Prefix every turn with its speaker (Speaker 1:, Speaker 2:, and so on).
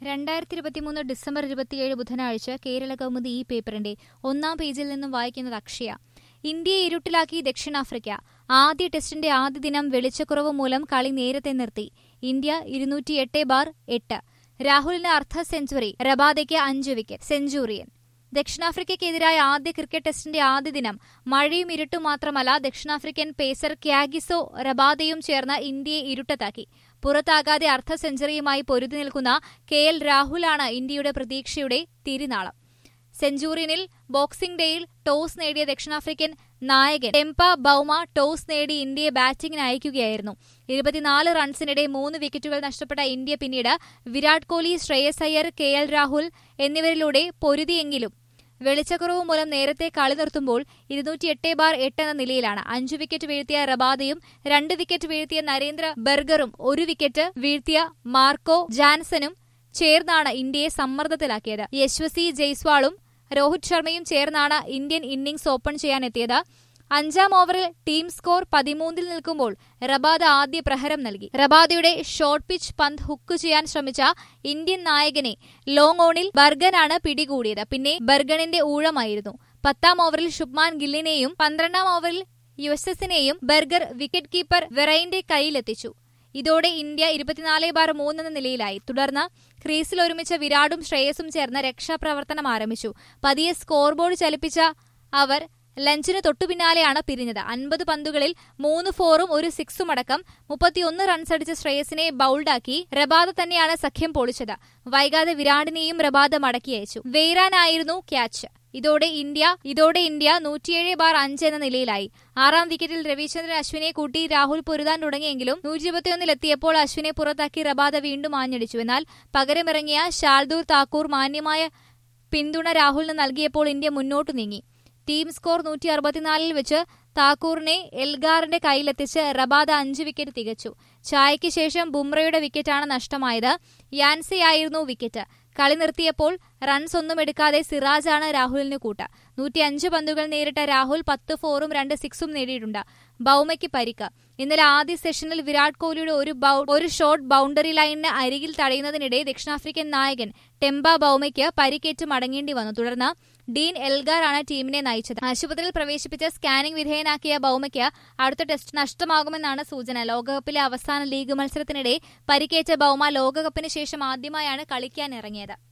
Speaker 1: രണ്ടായിരത്തി ഇരുപത്തിമൂന്ന് ഡിസംബർ ഇരുപത്തിയേഴ് ബുധനാഴ്ച കേരള കൗമുദി ഈ പേപ്പറിന്റെ ഒന്നാം പേജിൽ നിന്നും വായിക്കുന്നത് അക്ഷയ ഇന്ത്യയെ ഇരുട്ടിലാക്കി ദക്ഷിണാഫ്രിക്ക ആദ്യ ടെസ്റ്റിന്റെ ആദ്യ ദിനം വെളിച്ചക്കുറവ് മൂലം കളി നേരത്തെ നിർത്തി ഇന്ത്യ ഇരുന്നൂറ്റി എട്ട് ബാർ എട്ട് രാഹുലിന് അർദ്ധ സെഞ്ചുറി റബാദയ്ക്ക് അഞ്ച് വിക്കറ്റ് സെഞ്ചുറിയൻ ദക്ഷിണാഫ്രിക്കയ്ക്കെതിരായ ആദ്യ ക്രിക്കറ്റ് ടെസ്റ്റിന്റെ ആദ്യ ദിനം മഴയും ഇരുട്ടും മാത്രമല്ല ദക്ഷിണാഫ്രിക്കൻ പേസർ ക്യാഗിസോ റബാദയും ചേർന്ന് ഇന്ത്യയെ ഇരുട്ടത്താക്കി പുറത്താകാതെ അർദ്ധ സെഞ്ചുറിയുമായി പൊരുതി നിൽക്കുന്ന കെ എൽ രാഹുലാണ് ഇന്ത്യയുടെ പ്രതീക്ഷയുടെ തിരിനാളം സെഞ്ചുറിയനിൽ ബോക്സിംഗ് ഡേയിൽ ടോസ് നേടിയ ദക്ഷിണാഫ്രിക്കൻ നായകൻ ടെമ്പ ബൌമ ടോസ് നേടി ഇന്ത്യയെ ബാറ്റിംഗിന് അയക്കുകയായിരുന്നു ഇരുപത്തിനാല് റൺസിനിടെ മൂന്ന് വിക്കറ്റുകൾ നഷ്ടപ്പെട്ട ഇന്ത്യ പിന്നീട് വിരാട് കോഹ്ലി ശ്രേയസ് അയ്യർ കെ എൽ രാഹുൽ എന്നിവരിലൂടെ പൊരുതിയെങ്കിലും വെളിച്ചക്കുറവ് മൂലം നേരത്തെ കളി നിർത്തുമ്പോൾ ഇരുന്നൂറ്റി എട്ട് ബാർ എട്ട് എന്ന നിലയിലാണ് അഞ്ചു വിക്കറ്റ് വീഴ്ത്തിയ റബാദയും രണ്ട് വിക്കറ്റ് വീഴ്ത്തിയ നരേന്ദ്ര ബർഗറും ഒരു വിക്കറ്റ് വീഴ്ത്തിയ മാർക്കോ ജാൻസനും ചേർന്നാണ് ഇന്ത്യയെ സമ്മർദ്ദത്തിലാക്കിയത് യശ്വസി ജയ്സ്വാളും രോഹിത് ശർമ്മയും ചേർന്നാണ് ഇന്ത്യൻ ഇന്നിംഗ്സ് ഓപ്പൺ ചെയ്യാനെത്തിയത് അഞ്ചാം ഓവറിൽ ടീം സ്കോർ പതിമൂന്നിൽ നിൽക്കുമ്പോൾ റബാദ ആദ്യ പ്രഹരം നൽകി റബാദയുടെ ഷോർട്ട് പിച്ച് പന്ത് ഹുക്ക് ചെയ്യാൻ ശ്രമിച്ച ഇന്ത്യൻ നായകനെ ലോങ് ഓണിൽ ബർഗനാണ് പിടികൂടിയത് പിന്നെ ബർഗണിന്റെ ഊഴമായിരുന്നു പത്താം ഓവറിൽ ശുഭ്മാൻ ഗില്ലിനെയും പന്ത്രണ്ടാം ഓവറിൽ യുഎസ്എസിനെയും ബർഗർ വിക്കറ്റ് കീപ്പർ വെറൈന്റെ കയ്യിലെത്തിച്ചു ഇതോടെ ഇന്ത്യ ഇരുപത്തിനാല് ബാർ മൂന്നെന്ന നിലയിലായി തുടർന്ന് ക്രീസിൽ ഒരുമിച്ച വിരാടും ശ്രേയസും ചേർന്ന് രക്ഷാപ്രവർത്തനം ആരംഭിച്ചു പതിയെ സ്കോർ ബോർഡ് ചലിപ്പിച്ച അവർ ലഞ്ചിന് തൊട്ടുപിന്നാലെയാണ് പിരിഞ്ഞത് അൻപത് പന്തുകളിൽ മൂന്ന് ഫോറും ഒരു സിക്സും അടക്കം മുപ്പത്തിയൊന്ന് റൺസ് അടിച്ച ശ്രേയസിനെ ബൌൾഡാക്കി റബാദ തന്നെയാണ് സഖ്യം പൊളിച്ചത് വൈകാതെ വിരാടിനെയും റബാദ മടക്കി അയച്ചു വെയ്റാനായിരുന്നു ക്യാച്ച് ഇതോടെ ഇന്ത്യ ഇതോടെ ഇന്ത്യ നൂറ്റിയേഴ് ബാർ അഞ്ച് എന്ന നിലയിലായി ആറാം വിക്കറ്റിൽ രവിചന്ദ്രൻ അശ്വിനെ കൂട്ടി രാഹുൽ പൊരുതാൻ തുടങ്ങിയെങ്കിലും നൂറ്റി ഇരുപത്തിയൊന്നിലെത്തിയപ്പോൾ അശ്വിനെ പുറത്താക്കി റബാദ വീണ്ടും ആഞ്ഞടിച്ചു എന്നാൽ പകരമിറങ്ങിയ ഷാൽദൂർ താക്കൂർ മാന്യമായ പിന്തുണ രാഹുലിന് നൽകിയപ്പോൾ ഇന്ത്യ മുന്നോട്ടു നീങ്ങി ടീം സ്കോർ നൂറ്റി അറുപത്തിനാലിൽ വെച്ച് താക്കൂറിനെ എൽഗാറിന്റെ കയ്യിലെത്തിച്ച് റബാദ അഞ്ച് വിക്കറ്റ് തികച്ചു ചായയ്ക്ക് ശേഷം ബുംറയുടെ വിക്കറ്റാണ് നഷ്ടമായത് യാൻസിയായിരുന്നു വിക്കറ്റ് കളി നിർത്തിയപ്പോൾ റൺസ് ഒന്നും എടുക്കാതെ സിറാജാണ് രാഹുലിന് കൂട്ട നൂറ്റിയഞ്ച് പന്തുകൾ നേരിട്ട രാഹുൽ പത്ത് ഫോറും രണ്ട് സിക്സും നേടിയിട്ടുണ്ട് ബൌമയ്ക്ക് പരിക്ക് ഇന്നലെ ആദ്യ സെഷനിൽ വിരാട് കോഹ്ലിയുടെ ഒരു ഒരു ഷോട്ട് ബൌണ്ടറി ലൈനിന് അരികിൽ തടയുന്നതിനിടെ ദക്ഷിണാഫ്രിക്കൻ നായകൻ ടെമ്പ ബൌമയ്ക്ക് പരിക്കേറ്റ് മടങ്ങേണ്ടി വന്നു തുടർന്ന് ഡീൻ എൽഗാറാണ് ടീമിനെ നയിച്ചത് ആശുപത്രിയിൽ പ്രവേശിപ്പിച്ച് സ്കാനിംഗ് വിധേയനാക്കിയ ബൌമയ്ക്ക് അടുത്ത ടെസ്റ്റ് നഷ്ടമാകുമെന്നാണ് സൂചന ലോകകപ്പിലെ അവസാന ലീഗ് മത്സരത്തിനിടെ പരിക്കേറ്റ ബൌമ ലോകകപ്പിന് ശേഷം ആദ്യമായാണ് കളിക്കാനിറങ്ങിയത്